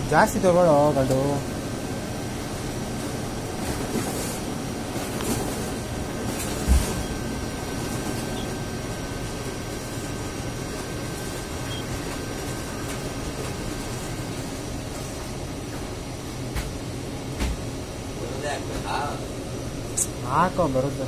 ಜಾಸ್ತಿ ತಗೊಳ್ಳೋ ಗಂಡು ಹಾಕೋ ಬರುತ್ತೆ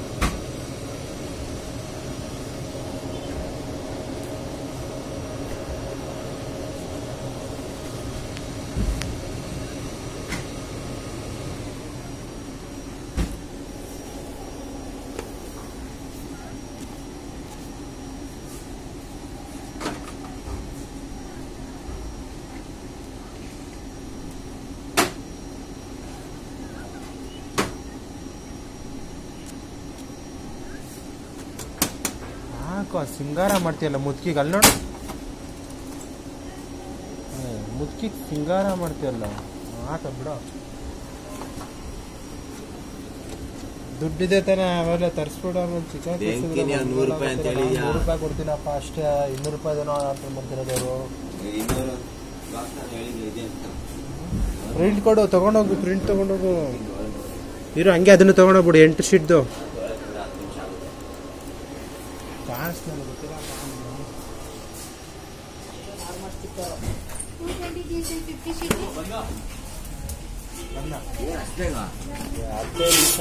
ಹಾಕೋ ಸಿಂಗಾರ ಮಾಡ್ತೀಯಲ್ಲ ಮುದ್ಕಿಗೆ ಅಲ್ಲಿ ನೋಡು ಮುದ್ಕಿಗೆ ಸಿಂಗಾರ ಮಾಡ್ತೀಯಲ್ಲ ಹಾಕ ಬಿಡೋ ದುಡ್ಡಿದೆ ತಾನೆ ಅವೆಲ್ಲ ತರಿಸ್ಬಿಡೋ ಚಿಕನ್ ಬೆಂಕಿನೇ ಒಂದ್ ನೂರು ರೂಪಾಯಿ ಅಂತ ಹೇಳಿದ್ಯಾ? ನೂರು ರೂಪಾಯಿ ಕೊಡ್ತೀನಪ್ಪ ಅಷ್ಟೇ ಇನ್ನೂರು ರೂಪಾಯಿದೇನೋ ಆರ್ಡರ್ ಮಾಡ್ತಿರೋದು ಅವರು ಇನ್ನೂರು ಬಾಕ್ಸ್ ನಾನು ಹೇಳಿದ್ದೆ ಇದೆ ಅಂತ ಪ್ರಿಂಟ್ ಕೊಡು ತಗೊಂಡೋಗು ಪ್ರಿಂಟ್ ತಗೊಂಡೋಗು ಇರು ಹಂಗೆ ಅದನ್ನು ತಗೊಂಡೋಗ್ಬಿಡು ಎಂಟು ಶೀಟ್ದು ಹತ್ತು ನಿಮಿಷ ಆಗುತ್ತೆ ಕಾಸು ನನಗೆ ಗೊತ್ತಿಲ್ಲ two twenty G C fifty sheet ಏನ್ ಅಷ್ಟೇನಾ ಹದಿನೈದು ನಿಮಿಷ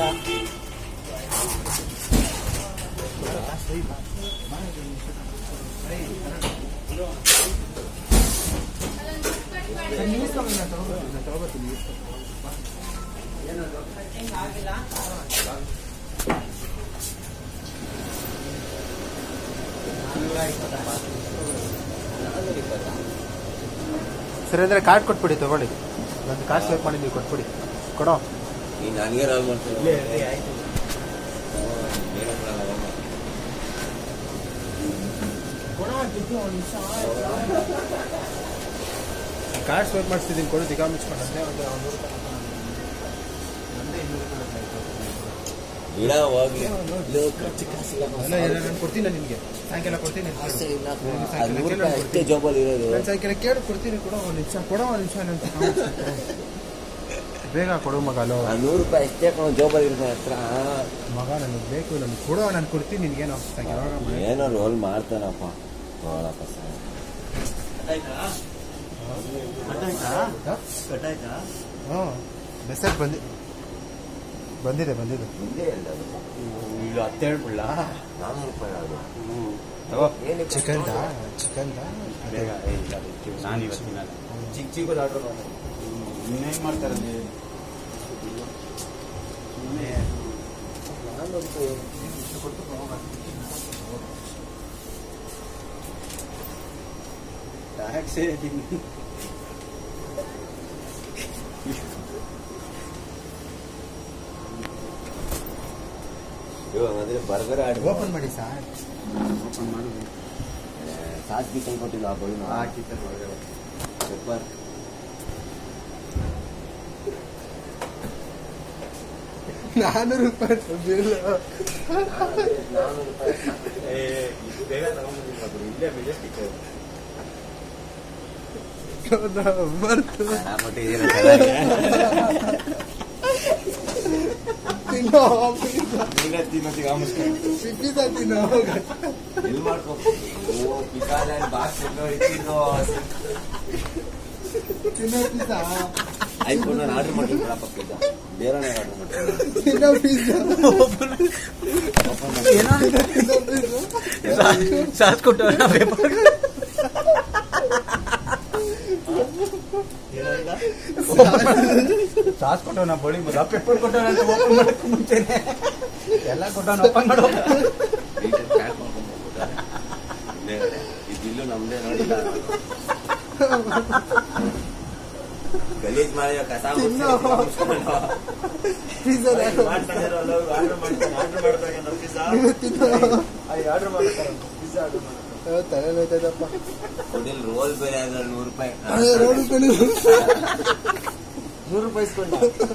ಸರಿ ಅಂದ್ರೆ ಕಾರ್ಡ್ ಕೊಟ್ಬಿಡಿ ತಗೊಳ್ಳಿ ಒಂದು ಕಾಸು ಸೇವ್ ಮಾಡಿ ನೀವು ಕೊಟ್ಬಿಡಿ ಕೊಡೋ ನೀನ್ ನನಗೆ ರಾಲ್ ಮಾಡ್ತೀನಿ ಕಾರ್ಡ್ ಸ್ವೈಪ್ ಮಾಡಿಸ್ತಿದ್ದೀನಿ ಕೊಡು ದಿಗಾ ಮುಚ್ಕೊಂಡು ಅಷ್ಟೇ ಒಂದು ನೂರು ರೂಪಾಯಿ ನಂದೇ ಇನ್ನೂರು ರೂಪಾಯಿ ಬಿಡ ಹೋಗ್ಲಿ ಲೋ, ಖರ್ಚು ಕಾಸಿಲ್ಲ ಅಲ್ಲ ಇಲ್ಲ, ನಾನು ಕೊಡ್ತೀನಿ ನಿಮಗೆ ಸಾಯಂಕಾಲ ಕೊಡ್ತೀನಿ ಕಾಸೇ ಇಲ್ಲ ಕಣೋ. ಆ ನೂರು ರೂಪಾಯಿ ಅಷ್ಟೇ ಜಾಬಲ್ಲಿ ಇರೋದು ನಾನು ಸಾಯಂಕಾಲ ಕೇಳಿ ಕೊಡ್ತೀನಿ ಕೊಡೋ ಒಂದು ನಿಮಿಷ ಕೊಡೋ ಒಂದು ನಿಮಿಷ ನಾನು ಬೇಗ ಕೊಡು ಮಗ ಅಲೋ ಆ ನೂರು ರೂಪಾಯಿ ಅಷ್ಟೇ ಕಣೋ ಜಾಬಲ್ಲಿ ಇರೋದು ಹತ್ರ ಮಗ ನನಗೆ ಬೇಕು ನನಗೆ ಕೊಡೋ ನಾನು ಕೊಡ್ತೀನಿ ನಿನ್ಗೇನೋ ಸಾಯಂಕಾಲ ಯಾವಾಗ ಮಾಡಿ. ಏನೋ ರೋಲ್ ಮಾಡ್ತಾನಪ್ಪ ನೋಡಪ್ಪ ಸರ್ ಹಾ? ಹಾಂ ಮೆಸೇಜ್ ಬಂದಿ ಬಂದಿದೆ ಬಂದಿದೆ ಮುಂದೆ ಎಲ್ಲದು ಇದು ಹತ್ತೆರಡು ಬಿಡ್ಲ ನಾನ್ನೂರು ರೂಪಾಯಿ ಅದು ಏನಕ್ಕೆ ಚಿಕನ್ದ ಚಿಕನ್ದ ಬೇಗ ಏ, ಇಲ್ಲ, ಅದಕ್ಕೆ ನಾನು ಇವತ್ತಿನ ಚಿಕ್ಕ ಚಿಕ್ಕದು ಆರ್ಡರ್ ಇನ್ನೇನು ಮಾಡ್ತಾರೆ ಅಲ್ಲಿ? ಸುಮ್ನೆ ಟ್ಯಾಕ್ಸೇ ತಿನ್ನಿ. ಇವಾಗ ಅಂದ್ರೆ ಬರ್ಗರ್ ಆರ್ಡರ್ ಓಪನ್ ಮಾಡಿ ಸರ್ ಓಪನ್ ಮಾಡು ಸಾಸ್ ಬಿ ಕೈ ಕೊಟ್ಟಿಲ್ಲ ಆ ಬಳಿ ಹಾಕಿರ್ತಾರೆ ಒಳಗಡೆ ಪೆಪ್ಪರ್ ನಾನ್ನೂರು ರೂಪಾಯಿ ಬಿಲ್ ನಾನ್ನೂರು ರೂಪಾಯಿ ಏ ಇದು ಬೇಗ ತಗೊಂಡ್ಬಂದಿಲ್ಲ ಬಿಡು ಇಲ್ಲೇ ಮೆಜೆಸ್ಟಿಕ್ ಬರ್ತು ಮತ್ತೆ ಇದೇನೋ ಚೆನ್ನಾಗಿದೆ. ತಿನ್ನೋ ನೀನೇ ತಿನ್ನೋದಿಗೆ ಆಮಿಸ್ಕೊಂಡು ಪಿಜ್ಜಾ ತಿನ್ನೋ ಎಲ್ಲಿ ಮಾಡ್ಕೊ ಓ ಪಿಜ್ಜಾ ಬಾಕ್ಸ್ ಎಲ್ಲೋ ಇಟ್ಟಿದ್ದು ತಿನ್ನೋ ಪಿಜ್ಜಾ ಐಫೋನ್ ನಾನು ಆರ್ಡರ್ ಮಾಡ್ತೀನಿ ಬಿಡಪ್ಪ ಪಿಜ್ಜಾ ಬೇರೆ ಆರ್ಡರ್ ಮಾಡ್ತೀನಿ ತಿನ್ನೋ ಪಿಜ್ಜಾ ತಿನ್ನೋ ಪಿಜ್ಜಾ ಸಾಸ್ ಕೊಟ್ಟವನ ಪೇಪರ್ ಸಾಸ್ ಕೊಟ್ಟವನ ಬಳಿ ಬದ ಪೇಪರ್ ಕೊಟ್ಟವನ ಅಂತ ಓಪನ್ ಮಾಡಕ್ಕೆ ಮುಂಚೆನೆ ಎಲ್ಲ ಕೊಟ್ಟವನ ಓಪನ್ ಮಾಡೋ ನೀಟಾಗಿ ಪ್ಯಾಕ್ ಮಾಡ್ಕೊಂಡ್ಬಿಟ್ಟಾರೆ ಹಿಂದೆಗಡೆ ಈ ಬಿಲ್ಲು ನಮ್ದೇ ನೋಡಿಲ್ಲ ಗಲೀಜ್ ಮಾಡಿ ಕಸ ತಿನ್ನು. ಮುಚ್ಕೊಂಡು ಪಿಜ್ಜಾ ಮಾಡ್ತಾನೆ ಆರ್ಡರ್ ಮಾಡ್ತಾನೆ ಆರ್ಡರ್ ಮಾಡ್ತಾನೆ ಪಿಜ್ಜಾ ತಿನ್ನೋ ಆರ್ಡರ್ ಮಾಡ್ತಾರೆ ಪಿಜ್ಜಾ ಆರ್ಡರ್ ಮಾಡ್ತಾರೆ ತಲೆ ನೋಯ್ತದಪ್ಪ ಕೊಡಿಲ್ ರೋಲ್ ಬೇರೆ ಆದ್ರೆ ನೂರು ರೂಪಾಯಿ ಅದೇ ರೋಡು ಕಣಿ ನೂರು ರೂಪಾಯಿ ಇಸ್ಕೊಂಡ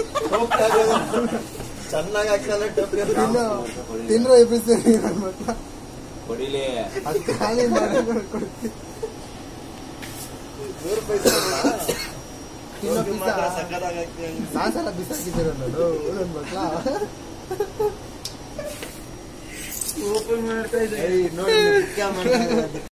ಚೆನ್ನಾಗಿ ಹಾಕ್ತಾನೆ ಟೋಪಿ ತಿನ್ನೋ ತಿನ್ನೋ ಎಬ್ಬಿಸ್ತೀನಿ ನನ್ನ ಮಕ್ಳ ಕೊಡಿಲಿ ಅದು ಖಾಲಿ ಮಾಡಿ ಕೊಡ್ತೀನಿ ನೂರು ರೂಪಾಯಿ ಇಸ್ಕೊಂಡ ತಿನ್ನೋ ಹೋಗಿ pizza. ಮಾತ್ರ ಸಕ್ಕತ್ತಾಗೈತೆ. ಸಾಸೆಲ್ಲ ಬಿಸಾಕಿದ್ದೀರ ನಾನು ನನ್ನ ಮಕ್ಳ ಓಪನ್ ಮಾಡ್ತಾ ಇದ್ದೆ ಏಯ್, ನೋಡಿ ಮುಖ್ಯ ಮಾಡ್ತಾ ಇದ್ದಾರೆ.